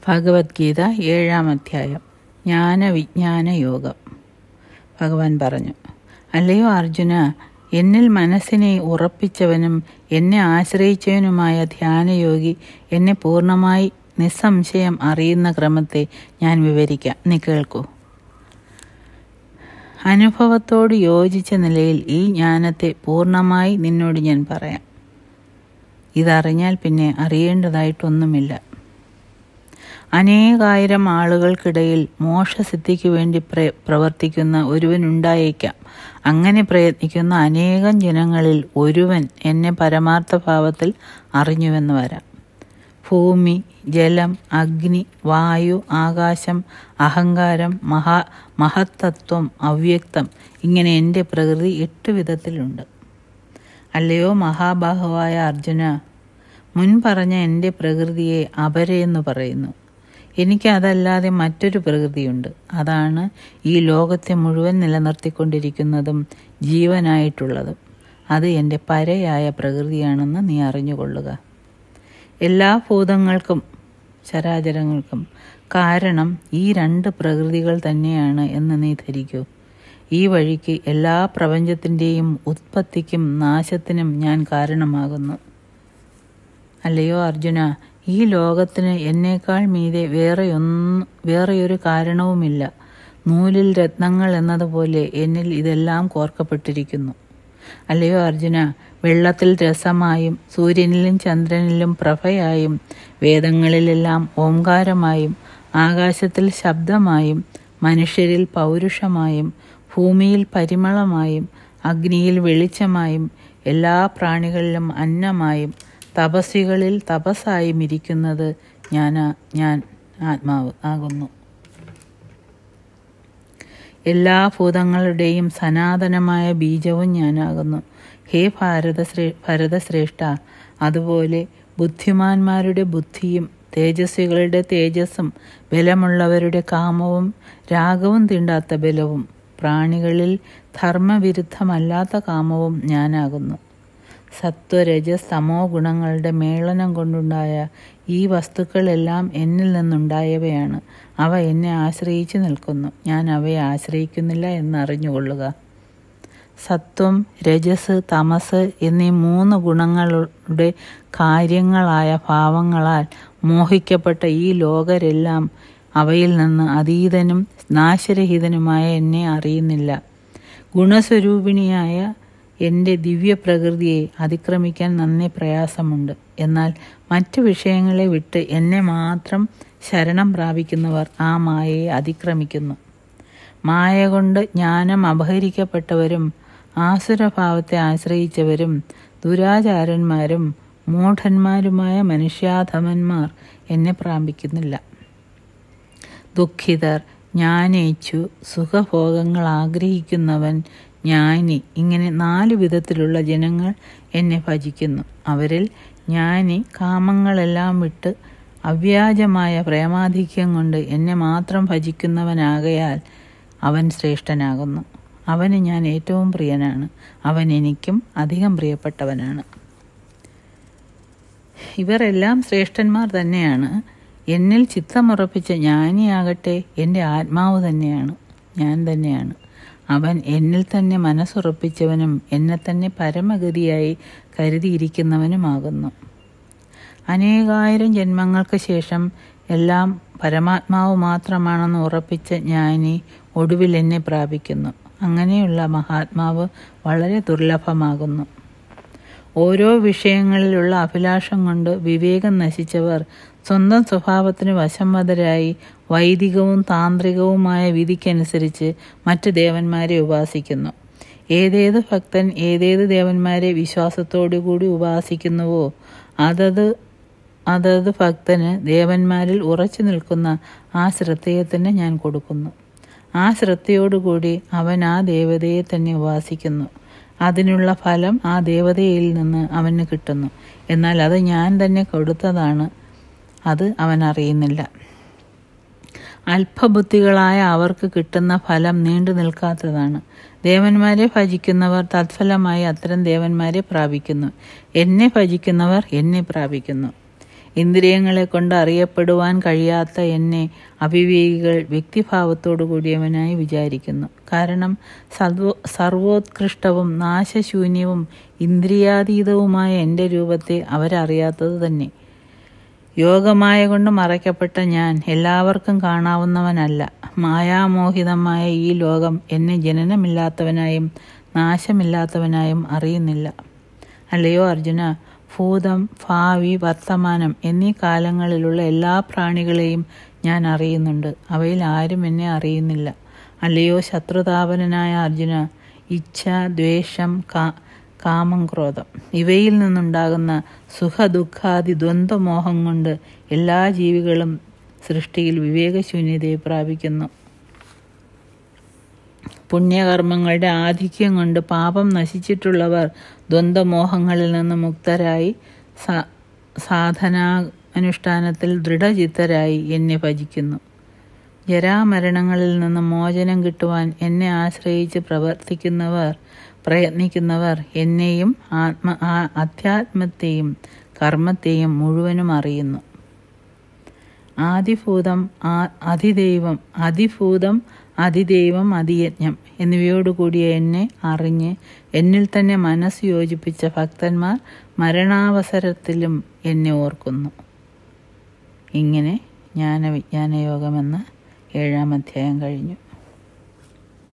ഭഗവത്ഗീത ഏഴാം അധ്യായം ജ്ഞാനവിജ്ഞാന യോഗം ഭഗവാൻ പറഞ്ഞു അല്ലയോ അർജുന എന്നിൽ മനസ്സിനെ ഉറപ്പിച്ചവനും എന്നെ ആശ്രയിച്ചവനുമായ ധ്യാനയോഗി എന്നെ പൂർണ്ണമായി നിസ്സംശയം അറിയുന്ന ക്രമത്തെ ഞാൻ വിവരിക്കാം നീ കേൾക്കൂ അനുഭവത്തോട് യോജിച്ച നിലയിൽ ഈ ജ്ഞാനത്തെ പൂർണ്ണമായി നിന്നോട് ഞാൻ പറയാം ഇതറിഞ്ഞാൽ പിന്നെ അറിയേണ്ടതായിട്ടൊന്നുമില്ല അനേകായിരം ആളുകൾക്കിടയിൽ മോക്ഷസിദ്ധിക്ക് വേണ്ടി പ്ര പ്രവർത്തിക്കുന്ന ഒരുവനുണ്ടായേക്കാം അങ്ങനെ പ്രയത്നിക്കുന്ന അനേകം ജനങ്ങളിൽ ഒരുവൻ എന്നെ പരമാർത്ഥ ഭാവത്തിൽ അറിഞ്ഞുവെന്ന് വരാം ഭൂമി ജലം അഗ്നി വായു ആകാശം അഹങ്കാരം മഹാ മഹത്തത്വം അവ്യക്തം ഇങ്ങനെ എൻ്റെ പ്രകൃതി എട്ട് വിധത്തിലുണ്ട് അല്ലയോ മഹാബാഹുവായ അർജുന മുൻ പറഞ്ഞ എൻ്റെ പ്രകൃതിയെ അപരയെന്ന് പറയുന്നു എനിക്ക് അതല്ലാതെ മറ്റൊരു പ്രകൃതിയുണ്ട് അതാണ് ഈ ലോകത്തെ മുഴുവൻ നിലനിർത്തിക്കൊണ്ടിരിക്കുന്നതും ജീവനായിട്ടുള്ളതും അത് എൻ്റെ പരയായ പ്രകൃതിയാണെന്ന് നീ അറിഞ്ഞുകൊള്ളുക എല്ലാ ഭൂതങ്ങൾക്കും ചരാചരങ്ങൾക്കും കാരണം ഈ രണ്ട് പ്രകൃതികൾ തന്നെയാണ് എന്ന് നീ ധരിക്കൂ ഈ വഴിക്ക് എല്ലാ പ്രപഞ്ചത്തിൻ്റെയും ഉത്പത്തിക്കും നാശത്തിനും ഞാൻ കാരണമാകുന്നു അല്ലയോ അർജുന ഈ ലോകത്തിന് എന്നേക്കാൾ മീതെ വേറെയൊന്ന് വേറെയൊരു കാരണവുമില്ല നൂലിൽ രത്നങ്ങൾ എന്നതുപോലെ എന്നിൽ ഇതെല്ലാം കോർക്കപ്പെട്ടിരിക്കുന്നു അല്ലയോ അർജുന വെള്ളത്തിൽ രസമായും സൂര്യനിലും ചന്ദ്രനിലും പ്രഭയായും വേദങ്ങളിലെല്ലാം ഓംകാരമായും ആകാശത്തിൽ ശബ്ദമായും മനുഷ്യരിൽ പൗരുഷമായും ഭൂമിയിൽ പരിമളമായും അഗ്നിയിൽ വെളിച്ചമായും എല്ലാ പ്രാണികളിലും അന്നമായും തപസ്വികളിൽ തപസ്സായും ഇരിക്കുന്നത് ഞാൻ ഞാൻ ആത്മാവ് ആകുന്നു എല്ലാ ഭൂതങ്ങളുടെയും സനാതനമായ ബീജവും ഞാനാകുന്നു ഹേ ഭാരതശ്രേ ഭരതശ്രേഷ്ഠ അതുപോലെ ബുദ്ധിമാന്മാരുടെ ബുദ്ധിയും തേജസ്വികളുടെ തേജസ്സും ബലമുള്ളവരുടെ കാമവും രാഗവും തീണ്ടാത്ത ബലവും പ്രാണികളിൽ ധർമ്മവിരുദ്ധമല്ലാത്ത കാമവും ഞാനാകുന്നു സത്വരജസ് തമോ ഗുണങ്ങളുടെ മേളനം കൊണ്ടുണ്ടായ ഈ വസ്തുക്കളെല്ലാം എന്നിൽ നിന്നുണ്ടായവയാണ് അവ എന്നെ ആശ്രയിച്ചു നിൽക്കുന്നു ഞാൻ അവയെ ആശ്രയിക്കുന്നില്ല എന്നറിഞ്ഞുകൊള്ളുക സത്വം രജസ് തമസ് എന്നീ മൂന്ന് ഗുണങ്ങളുടെ കാര്യങ്ങളായ ഭാവങ്ങളാൽ മോഹിക്കപ്പെട്ട ഈ ലോകരെല്ലാം അവയിൽ നിന്ന് അതീതനും നാശരഹിതനുമായ എന്നെ അറിയുന്നില്ല ഗുണസ്വരൂപിണിയായ എൻ്റെ ദിവ്യപ്രകൃതിയെ അതിക്രമിക്കാൻ നന്നേ പ്രയാസമുണ്ട് എന്നാൽ മറ്റു വിഷയങ്ങളെ വിട്ട് എന്നെ മാത്രം ശരണം പ്രാപിക്കുന്നവർ ആ മായയെ അതിക്രമിക്കുന്നു മായ കൊണ്ട് ജ്ഞാനം അപഹരിക്കപ്പെട്ടവരും ആസുരഭാവത്തെ ആശ്രയിച്ചവരും ദുരാചാരന്മാരും മൂഢന്മാരുമായ മനുഷ്യാധമന്മാർ എന്നെ പ്രാപിക്കുന്നില്ല ദുഃഖിതർ ജ്ഞാനേച്ചു സുഖഭോഗങ്ങൾ ആഗ്രഹിക്കുന്നവൻ ജ്ഞാനി ഇങ്ങനെ നാല് വിധത്തിലുള്ള ജനങ്ങൾ എന്നെ ഭജിക്കുന്നു അവരിൽ ജ്ഞാനി കാമങ്ങളെല്ലാം വിട്ട് അവ്യാജമായ പ്രേമാധിക്യം കൊണ്ട് എന്നെ മാത്രം ഭജിക്കുന്നവനാകയാൽ അവൻ ശ്രേഷ്ഠനാകുന്നു അവന് ഞാൻ ഏറ്റവും പ്രിയനാണ് അവൻ എനിക്കും അധികം പ്രിയപ്പെട്ടവനാണ് ഇവരെല്ലാം ശ്രേഷ്ഠന്മാർ തന്നെയാണ് എന്നിൽ ചിത്തമുറപ്പിച്ച ജ്ഞാനിയാകട്ടെ എൻ്റെ ആത്മാവ് തന്നെയാണ് ഞാൻ തന്നെയാണ് അവൻ എന്നിൽ തന്നെ മനസ്സുറപ്പിച്ചവനും എന്നെ തന്നെ പരമഗതിയായി കരുതിയിരിക്കുന്നവനുമാകുന്നു അനേകായിരം ജന്മങ്ങൾക്ക് ശേഷം എല്ലാം പരമാത്മാവ് മാത്രമാണെന്ന് ഉറപ്പിച്ച ജ്ഞാനി ഒടുവിൽ എന്നെ പ്രാപിക്കുന്നു അങ്ങനെയുള്ള മഹാത്മാവ് വളരെ ദുർലഭമാകുന്നു ഓരോ വിഷയങ്ങളിലുള്ള അഭിലാഷം കൊണ്ട് വിവേകം നശിച്ചവർ സ്വന്തം സ്വഭാവത്തിന് വശംവതരായി വൈദികവും താന്ത്രികവുമായ വിധിക്കനുസരിച്ച് മറ്റ് ദേവന്മാരെ ഉപാസിക്കുന്നു ഏതേത് ഭക്തൻ ഏതേത് ദേവന്മാരെ വിശ്വാസത്തോടുകൂടി ഉപാസിക്കുന്നുവോ അതത് അതത് ഭക്തന് ദേവന്മാരിൽ ഉറച്ചു നിൽക്കുന്ന ആ ശ്രദ്ധയെ തന്നെ ഞാൻ കൊടുക്കുന്നു ആ ശ്രദ്ധയോടുകൂടി അവൻ ആ ദേവതയെ തന്നെ ഉപാസിക്കുന്നു അതിനുള്ള ഫലം ആ ദേവതയിൽ നിന്ന് അവന് കിട്ടുന്നു എന്നാൽ അത് ഞാൻ തന്നെ കൊടുത്തതാണ് അത് അവൻ അറിയുന്നില്ല അല്പബുദ്ധികളായ അവർക്ക് കിട്ടുന്ന ഫലം നീണ്ടു നിൽക്കാത്തതാണ് ദേവന്മാരെ ഭജിക്കുന്നവർ തത്ഫലമായി അത്തരം ദേവന്മാരെ പ്രാപിക്കുന്നു എന്നെ ഭജിക്കുന്നവർ എന്നെ പ്രാപിക്കുന്നു ഇന്ദ്രിയങ്ങളെ കൊണ്ട് അറിയപ്പെടുവാൻ കഴിയാത്ത എന്നെ അവിവേകികൾ വ്യക്തിഭാവത്തോടു കൂടിയവനായി വിചാരിക്കുന്നു കാരണം സർവോ സർവോത്കൃഷ്ടവും നാശശൂന്യവും ഇന്ദ്രിയാതീതവുമായ എൻ്റെ രൂപത്തെ അവരറിയാത്തത് തന്നെ യോഗമായ കൊണ്ട് മറയ്ക്കപ്പെട്ട ഞാൻ എല്ലാവർക്കും കാണാവുന്നവനല്ല മായാമോഹിതമായ ഈ ലോകം എന്നെ ജനനമില്ലാത്തവനായും നാശമില്ലാത്തവനായും അറിയുന്നില്ല അല്ലയോ അർജുന ഭൂതം ഭാവി വർത്തമാനം എന്നീ കാലങ്ങളിലുള്ള എല്ലാ പ്രാണികളെയും ഞാൻ അറിയുന്നുണ്ട് അവയിൽ ആരും എന്നെ അറിയുന്നില്ല അല്ലയോ ശത്രുതാപനനായ അർജുന ഇച്ഛ ദ്വേഷം കാ കാമം ക്രോധം ഇവയിൽ നിന്നുണ്ടാകുന്ന സുഖദുഃഖാദി ദ്വന്ദ്വമോഹം കൊണ്ട് എല്ലാ ജീവികളും സൃഷ്ടിയിൽ വിവേകശൂന്യതയെ പ്രാപിക്കുന്നു പുണ്യകർമ്മങ്ങളുടെ ആധിക്യം കൊണ്ട് പാപം നശിച്ചിട്ടുള്ളവർ ദ്വന്ദ്വമോഹങ്ങളിൽ നിന്ന് മുക്തരായി സാധനാ അനുഷ്ഠാനത്തിൽ ദൃഢചിത്തരായി എന്നെ ഭജിക്കുന്നു ജരാമരണങ്ങളിൽ നിന്ന് മോചനം കിട്ടുവാൻ എന്നെ ആശ്രയിച്ച് പ്രവർത്തിക്കുന്നവർ പ്രയത്നിക്കുന്നവർ എന്നെയും ആത്മ അധ്യാത്മത്തെയും കർമ്മത്തെയും മുഴുവനും അറിയുന്നു ആദിഭൂതം അതിദൈവം അതിഭൂതം അതിദൈവം അതിയജ്ഞം എന്നിവയോടുകൂടിയ എന്നെ അറിഞ്ഞ് എന്നിൽ തന്നെ മനസ്സ് യോജിപ്പിച്ച ഭക്തന്മാർ മരണാവസരത്തിലും എന്നെ ഓർക്കുന്നു ഇങ്ങനെ ജ്ഞാനവിജ്ഞാനയോഗമെന്ന ഏഴാം അധ്യായം കഴിഞ്ഞു